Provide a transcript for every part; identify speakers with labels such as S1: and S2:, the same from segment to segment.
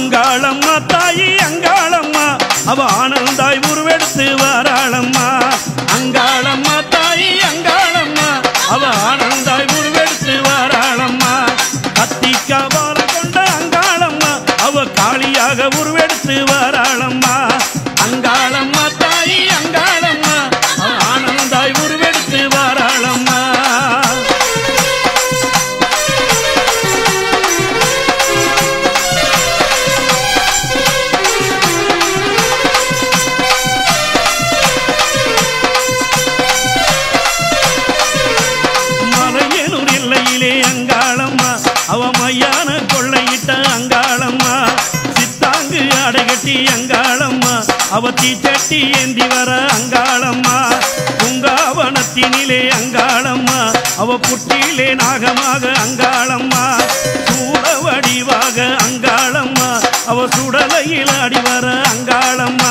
S1: அங்காளம்மா தாயி அங்காளம்மா அவ ஆனந்தாய் உருவெடுத்து வாராளம்மா அங்காளம்மா தாயி அங்காளம்மா அவ ஆனந்தாய் உருவெடுத்து வாராளம்மா கத்திக்கா பாலம் கொண்ட அங்காளம்மா அவ காளியாக உருவெடுத்து வாராளம்மா அங்காளம்மா தாயி அங்காளம்மா அவ ஆனந்தாய் உருவெடுத்து வாராளம்மா மலையனூர் எல்லையிலே அங்காளம்மா அவ மையான கொள்ளையிட்ட அங்காளம்மா சித்தாங்கு அடைகட்டி அங்காளம்மா அவ தீச்சட்டி ஏந்தி வர அங்காளம்மா பூங்காவனத்தினிலே அங்காளம்மா அவ புற்றிலே நாகமாக அங்காளம்மா சூட வடிவாக அங்காளம்மா அவ சுடலையில் அடி வர அங்காளம்மா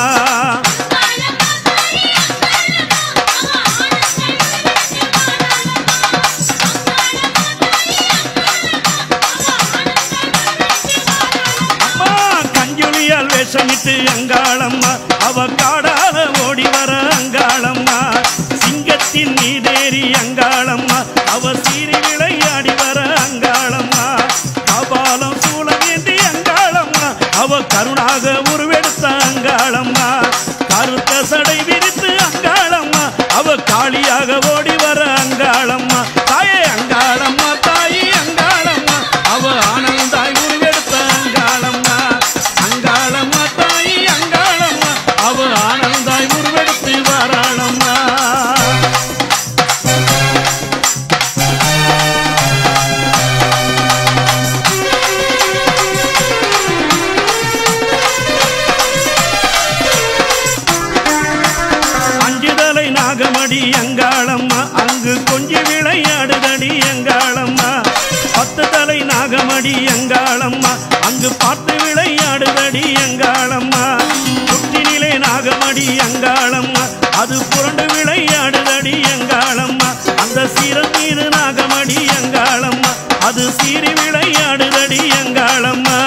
S1: அம்மா கஞ்சுளியால் வேஷமிட்டு அங்காளம்மா அவ காடால ஓடி வர அங்காளம்மா சிங்கத்தின் நீதேறி அங்காளம்மா அவ சீறி விளையாடி வர அங்காளம்மா கபாலம் சூளமேந்தி அங்காளம்மா அவ கருணாக உருவெடுத்த அங்காளம்மா கருத்த சடை விரித்து அங்காளம்மா அவ காளியாக ஓடி வர அங்காளம்மா தாயே அங்காளம்மா தாயி அங்காளம்மா அவ ஆனந்தாய் உருவெடுத்த அங்காளம்மா அங்காளம்மா தாயி அங்காளம்மா அவ ஆனந்தாய் உருவெடுத்து வாராளம்மா அஞ்சுதலை நாகமடி அங்காளம்மா அங்கு கொஞ்சி விளையாடுதடி அங்காளம்மா பத்து தலை நாகமடி அங்காளம்மா அங்கு பார்த்து விளையாடுதடி அங்காளம்மா சுற்றினிலே நாகமடி அங்காளம்மா அது புரண்டு விளையாடுதடி அங்காளம்மா அந்த சிரம் மீது நாகமடி அங்காளம்மா அது சீறி விளையாடுதடி அங்காளம்மா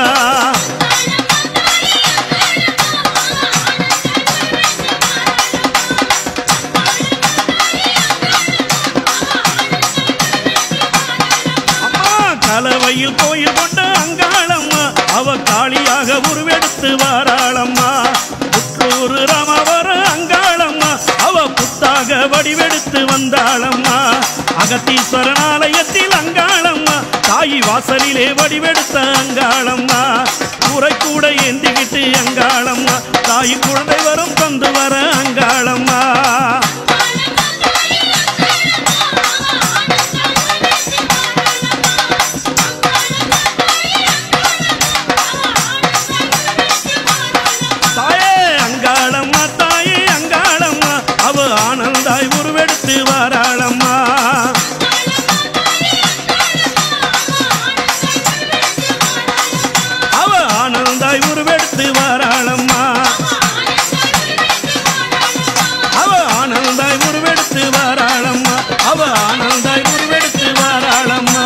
S1: அம்மா கலவையில் கோயில் கொண்ட அங்காளம்மா அவ காளியாக உருவெடுத்து வாராளம்மா புற்றூர் ராமவர அங்காளம்மா அவ புத்தாக வடிவெடுத்து வந்தாளம்மா அகத்தீஸ்வரன் ஆலயத்தில் அங்காளம்மா தாயி வாசலிலே வடிவெடுத்த அங்காளம்மா கூரை கூட ஏந்திக்கிட்டு அங்காளம்மா தாய் குழந்தை வரம் தந்து வர அங்காளம்மா தாயே அங்காளம்மா தாயே அங்காளம்மா அவ ஆனந்தாய் உருவெடுத்து வாராளம்மா அவ ஆனந்தாய் உருவெடுத்து வாராளம்மா அவ ஆனந்தாய் உருவெடுத்து வாராளம்மா அவ ஆனந்தாய் உருவெடுத்து வாராளம்மா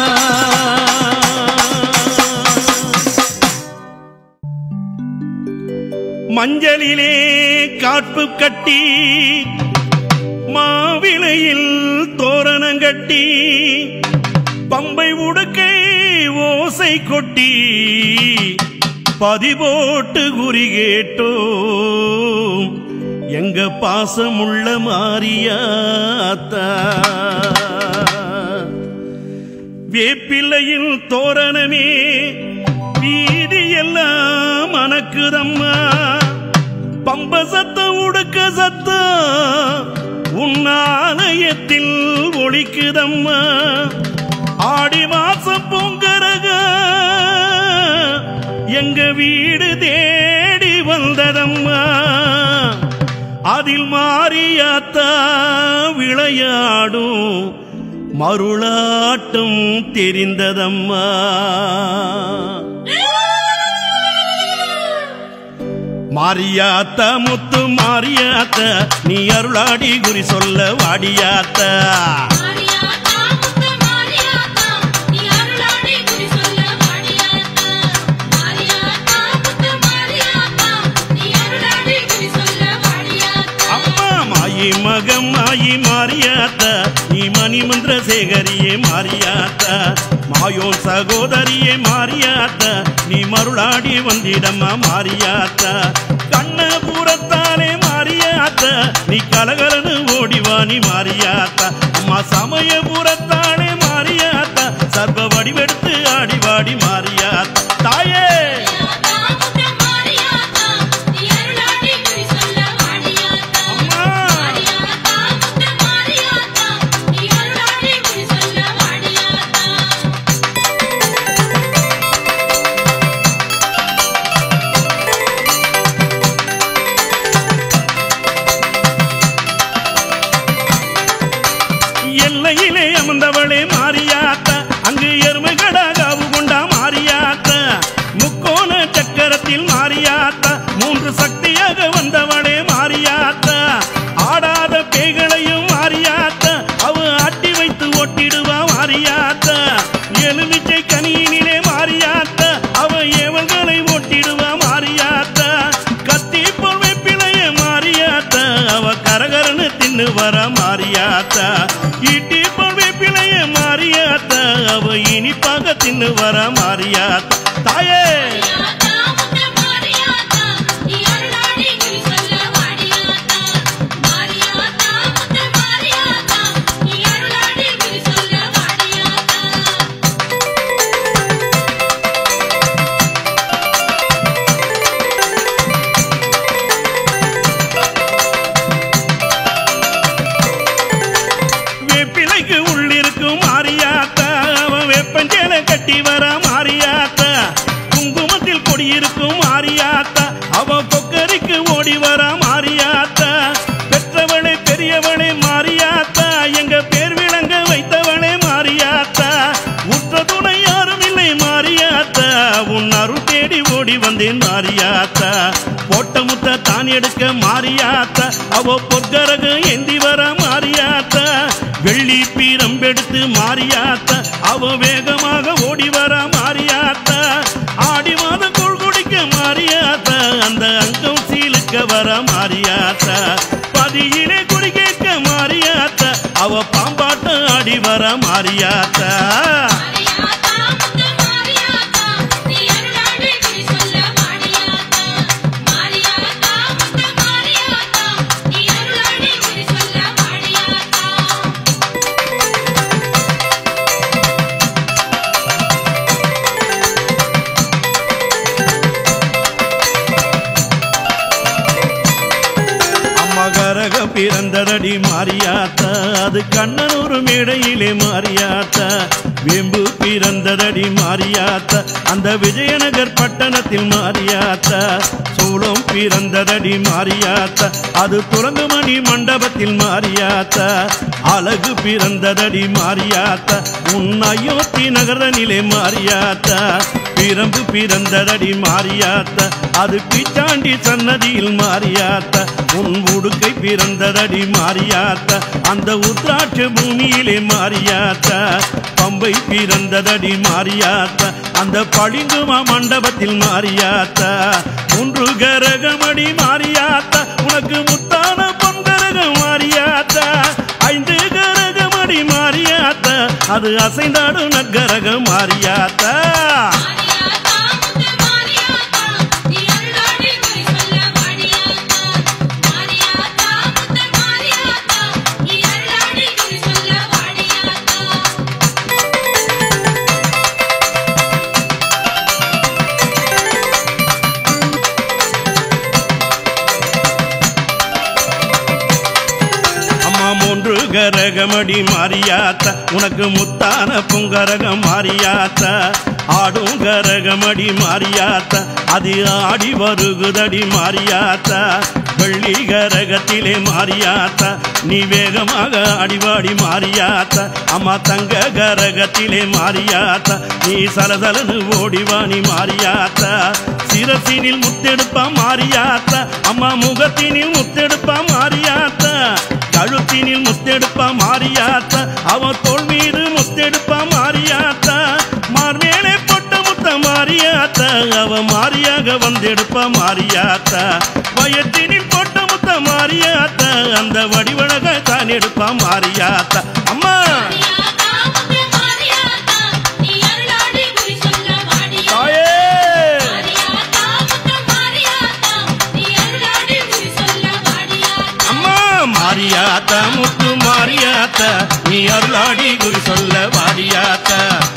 S1: மஞ்சளிலே காப்பு கட்டி மாவிளையில் தோரணம் கட்டி பம்பை உடுக்கை ஓசை கொட்டி பதிபோட்டு குறி கேட்டோம் எங்க பாசமுள்ள மாரியாத்தா வேப்பிள்ளையில் தோரணமே வீதி எல்லாம் மணக்குதம்மா பம்ப சத்தம் உடுக்க சத்தம் உன் ஆலயத்தில் ஒழிக்குதம்மா ஆடி மாசம் பொங்கரக எங்க வீடு தேடி வந்ததம்மா அதில் மாறியாத்தா விளையாடும் மருளாட்டம் தெரிந்ததம்மா மாரியாத்த முத்து மாரியாத்த நீ அருளாடி குறி சொல்ல வாடியாத்த
S2: மாரியாத்தா முத்து மாரியாத்தா நீ அருளாடி குறி சொல்ல மாரியாத்தா மாரியாத்தா முத்து
S1: மாரியாத்தா நீ மணிமந்திர சேகரியே மாரியாத்தா மாயோன் சகோதரியே மாரியாத்தா நீ மருளாடி வந்திடம்மா மாரியாத்தா கண்ணபுரத்தாலே மாரியாத்தா நீ கலகலன்னு ஓடிவா நீ மாரியாத்தா அம்மா சமயபுரத்தாலே மாரியாத்தா சர்வ வடிவெடுத்து ஆடி வாடி மாரியாத்தா தாயே
S2: மாரியாத்தா முத்த மாரியாத்தா நீ அருளாடி குறி சொல்ல மாரியாத்தா
S1: அம்மா
S2: மாரியாத்தா முத்த மாரியாத்தா நீ அருளாடி குறி சொல்ல மாரியாத்தா
S1: எல்லையிலே அமர்ந்தவளே மாரியாத்தா அங்கு எருமைகடா காவு கொண்டா மாரியாத்தா முக்கோண சக்கரத்தில் மாரியாத்தா மூன்று சக்தியாக வந்தவளே மாரியாத்தா ஆடாத பேய்களையும் மாரியாத்தா அவ ஆட்டி வைத்து ஒட்டிடுவா மாரியாத்தா எலுமிச்சை கனியினிலே மாரியாத்தா அவ ஏவல்களை ஒட்டிடுவா மாரியாத்தா கத்தி போல் வெப்பிலைய மாரியாத்தா அவ கரகரன்னு தின்னு வர மாரியாத்தா ஈட்டி போல் வெப்பிலைய மாரியாத்தா அவ இனிப்பாக தின்னு வர மாரியாத்தா தாயே
S2: மாரியாத்தா முத்த மாரியாத்தா நீ அருளாடி குறி சொல்ல மாரியாத்தா மாரியாத்தா முத்த மாரியாத்தா நீ அருளாடி குறி சொல்ல மாரியாத்தா
S1: வேப்பிலைக்கு உள்ளிருக்கும் மாரியாத்தா அவன் வெப்பஞ்சேல கட்டி வர மாரியாத்தா குங்குமத்தில் கொடியிருக்கும் மாரியாத்தா அவன் கொக்கரிக்கு ஓடி வர மாரியாத்தா பெற்றவளே பெரியவளே மாரியாத்தா எங்க பேர் விளங்க வைத்தவளே மாரியாத்தா உற்ற துணை யாரும் இல்லை மாரியாத்தா உன் அருள் தேடி ஓடி வந்தேன் மாரியாத்தா போட்ட முத்த தான் எடுக்க மாரியாத்தா அவ பொற்கரகு ஏந்தி வர மாரியாத்தா வெள்ளி பீரம்பெடுத்து மாரியாத்தா அவ வேகமாக ஓடி வர மாரியாத்தா ஆடி மாத கூழ் குடிக்க மாரியாத்தா அந்த அங்கம் சீலுக்க வர மாரியாத்தா பதியிலே குடி கேட்க மாரியாத்தா அவ பாம்பாட்டம் ஆடி வர மாரியாத்தா
S2: மாரியாத்தா முத்த மாரியாத்தா நீ அருளாடி குறி சொல்ல மாரியாத்தா மாரியாத்தா முத்த மாரியாத்தா நீ அருளாடி குறி சொல்ல மாரியாத்தா
S1: அம்மகரக பிறந்ததடி மாரியாத்தா அது கண்ணனூர் மேடையிலே மாரியாத்தா வேம்பு பிறந்ததடி மாரியாத்தா அந்த விஜயநகர் பட்டணத்தில் மாரியாத்தா சூளம் பிறந்ததடி மாரியாத்தா அது துறங்குமணி மண்டபத்தில் மாரியாத்தா அழகு பிறந்ததடி மாரியாத்தா உன் அயோத்தி நகரனிலே மாரியாத்தா பிரம்பு பிறந்ததடி மாரியாத்தா அது பிச்சாண்டி சன்னதியில் மாரியாத்தா உன் உடுக்கை பிறந்ததடி மாரியாத்தா அந்த உத்ராட்ச பூமியிலே மாரியாத்தா பம்பை பிறந்ததடி மாரியாத்தா அந்த பளிங்குமா மண்டபத்தில் மாரியாத்தா மூன்று கரகமடி மாரியாத்தா உனக்கு முத்தான பொன்கரகம் மாரியாத்தா ஐந்து கரகமடி மாரியாத்தா அது அசைந்தாடும் நக்கரகம் மாரியாத்தா
S2: மாரியாத்தா முத்த மாரியாத்தா நீ அருளாடி குறி சொல்ல மாரியாத்தா மாரியாத்தா முத்த மாரியாத்தா நீ அருளாடி குறி சொல்ல மாரியாத்தா
S1: அம்மா மூன்று கரகமடி மாரியாத்தா உனக்கு முத்தான புங்கரகம் மாரியாத்தா ஆடும் கரகமடி மாரியாத்தா அது ஆடி வருகுதடி மாரியாத்தா வெள்ளி கரகத்திலே மாரியாத்தா நீ வேகமாக அடிவாடி மாரியாத்தா அம்மா தங்க கரகத்திலே மாரியாத்தா நீ சலசலனு ஓடிவாணி மாரியாத்தா சிரசினில் முத்தெடுப்பா மாரியாத்தா அம்மா முகத்தினில் முத்தெடுப்பா மாரியாத்தா கழுத்தினில் முத்தெடுப்பா மாரியாத்தா அவன் தோல் மீது முத்தெடுப்பா மாரியாத்தா மார்மேலே பொட்ட முத்த மாரியாத்தா அவ மாரியாக வந்தெடுப்பா மாரியாத்தா வயத்தினில் பொட்ட முத்த முத்த மாரியாத்தா அந்த வடிவழக தான் எடுப்பா மாரியாத்தா அம்மா
S2: மாரியாத்தா முத்து மாரியாத்தா நீ அருளாடி குறி சொல்ல வாடியாத்தா
S1: தாயே
S2: மாரியாத்தா முத்து மாரியாத்தா நீ அருளாடி குறி சொல்ல வாடியாத்தா
S1: அம்மா மாரியாத்தா முத்து மாரியாத்தா நீ அருளாடி குரு சொல்ல வாரியாத்தா